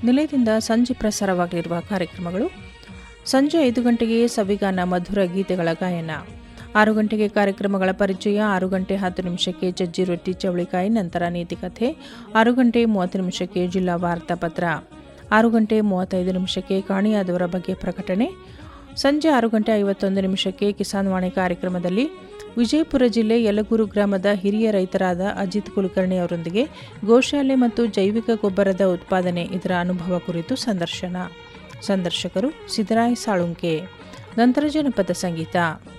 ನಿಲಯದಿಂದ ಸಂಜೆ ಪ್ರಸಾರವಾಗಲಿರುವ ಕಾರ್ಯಕ್ರಮಗಳು ಸಂಜೆ ಐದು ಗಂಟೆಗೆ ಸವಿಗಾನ ಮಧುರ ಗೀತೆಗಳ ಗಾಯನ ಆರು ಗಂಟೆಗೆ ಕಾರ್ಯಕ್ರಮಗಳ ಪರಿಚಯ ಆರು ಗಂಟೆ ಹತ್ತು ನಿಮಿಷಕ್ಕೆ ಜಜ್ಜಿ ರೊಟ್ಟಿ ಚವಳಿಕಾಯಿ ನಂತರ ನೀತಿಕಥೆ ಆರು ಗಂಟೆ ಮೂವತ್ತು ನಿಮಿಷಕ್ಕೆ ಜಿಲ್ಲಾ ವಾರ್ತಾಪತ್ರ ಆರು ಗಂಟೆ ಮೂವತ್ತೈದು ನಿಮಿಷಕ್ಕೆ ಕಾಣಿಯಾದವರ ಬಗ್ಗೆ ಪ್ರಕಟಣೆ ಸಂಜೆ ಆರು ಗಂಟೆ ಐವತ್ತೊಂದು ನಿಮಿಷಕ್ಕೆ ಕಿಸಾನ್ ವಾಣಿ ಕಾರ್ಯಕ್ರಮದಲ್ಲಿ ವಿಜಯಪುರ ಜಿಲ್ಲೆ ಯಲಗೂರು ಗ್ರಾಮದ ಹಿರಿಯ ರೈತರಾದ ಅಜಿತ್ ಕುಲಕರ್ಣಿ ಅವರೊಂದಿಗೆ ಗೋಶಾಲೆ ಮತ್ತು ಜೈವಿಕ ಗೊಬ್ಬರದ ಉತ್ಪಾದನೆ ಇದರ ಅನುಭವ ಕುರಿತು ಸಂದರ್ಶನ ಸಂದರ್ಶಕರು ಸಿದ್ದರಾಯ್ ಸಾಳುಂಕೆ ನಂತರ ಜನಪದ ಸಂಗೀತ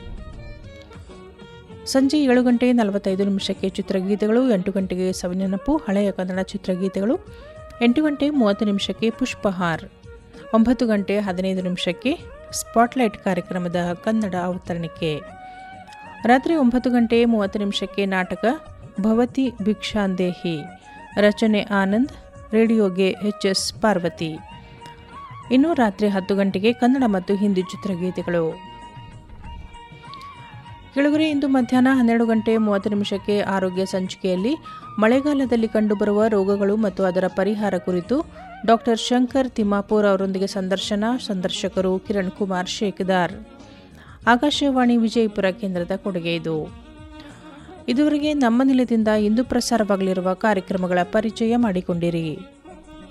ಸಂಜೆ ಏಳು ಗಂಟೆ ನಲವತ್ತೈದು ನಿಮಿಷಕ್ಕೆ ಚಿತ್ರಗೀತೆಗಳು ಎಂಟು ಗಂಟೆಗೆ ಸವಿನೆನಪು ಹಳೆಯ ಕನ್ನಡ ಚಿತ್ರಗೀತೆಗಳು ಎಂಟು ಗಂಟೆ ಮೂವತ್ತು ನಿಮಿಷಕ್ಕೆ ಪುಷ್ಪಹಾರ್ ಒಂಬತ್ತು ಗಂಟೆ ಹದಿನೈದು ನಿಮಿಷಕ್ಕೆ ಸ್ಪಾಟ್ಲೈಟ್ ಕಾರ್ಯಕ್ರಮದ ಕನ್ನಡ ಅವತರಣಿಕೆ ರಾತ್ರಿ ಒಂಬತ್ತು ಗಂಟೆ ಮೂವತ್ತು ನಿಮಿಷಕ್ಕೆ ನಾಟಕ ಭವತಿ ಭಿಕ್ಷಾಂದೇಹಿ ರಚನೆ ಆನಂದ್ ರೇಡಿಯೋಗೆ ಎಚ್ ಎಸ್ ಪಾರ್ವತಿ ಇನ್ನು ರಾತ್ರಿ ಹತ್ತು ಗಂಟೆಗೆ ಕನ್ನಡ ಮತ್ತು ಹಿಂದಿ ಚಿತ್ರಗೀತೆಗಳು ಕೆಳಗರೆ ಇಂದು ಮಧ್ಯಾಹ್ನ ಹನ್ನೆರಡು ಗಂಟೆ ಮೂವತ್ತು ನಿಮಿಷಕ್ಕೆ ಆರೋಗ್ಯ ಸಂಚಿಕೆಯಲ್ಲಿ ಮಳೆಗಾಲದಲ್ಲಿ ಕಂಡುಬರುವ ರೋಗಗಳು ಮತ್ತು ಅದರ ಪರಿಹಾರ ಕುರಿತು ಡಾಕ್ಟರ್ ಶಂಕರ್ ತಿಮ್ಮಾಪುರ್ ಅವರೊಂದಿಗೆ ಸಂದರ್ಶನ ಸಂದರ್ಶಕರು ಕಿರಣ್ ಕುಮಾರ್ ಶೇಖದಾರ್ ಆಕಾಶವಾಣಿ ವಿಜಯಪುರ ಕೇಂದ್ರದ ಕೊಡುಗೆ ಇದು ಇದುವರೆಗೆ ನಮ್ಮ ನಿಲಯದಿಂದ ಇಂದು ಪ್ರಸಾರವಾಗಲಿರುವ ಕಾರ್ಯಕ್ರಮಗಳ ಪರಿಚಯ ಮಾಡಿಕೊಂಡಿರಿ